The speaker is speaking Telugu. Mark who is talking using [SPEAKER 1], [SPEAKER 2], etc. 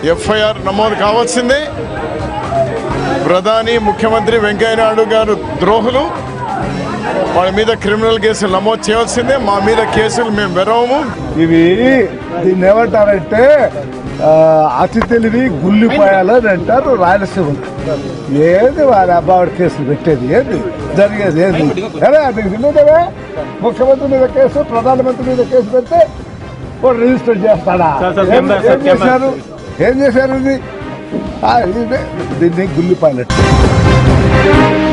[SPEAKER 1] ఎఫ్ఐఆర్ నమోదు కావాల్సిందే ప్రధాని ముఖ్యమంత్రి వెంకయ్యనాయుడు గారు ద్రోహులు వాళ్ళ మీద క్రిమినల్ కేసులు నమోదు చేయాల్సిందే మా మీద కేసులు మేము వెరవము
[SPEAKER 2] ఇవి దీన్ని ఏమంటారంటే ఆ, అతి తెలివి గుల్లిపోయాలు అని అంటారు రాయలసీమ ఏది వారి అబ్బాయి కేసులు పెట్టేది ఏది జరిగేది ఏది అరే నీకు తెలియదే ముఖ్యమంత్రి మీద కేసు ప్రధానమంత్రి మీద కేసు పెడితే వాడు రిజిస్టర్ చేస్తాడా ఏం ఏం చేశారు ఏం చేశారు ఇది ఆ, ఇదే దీన్ని గుల్లిపాయలట్టు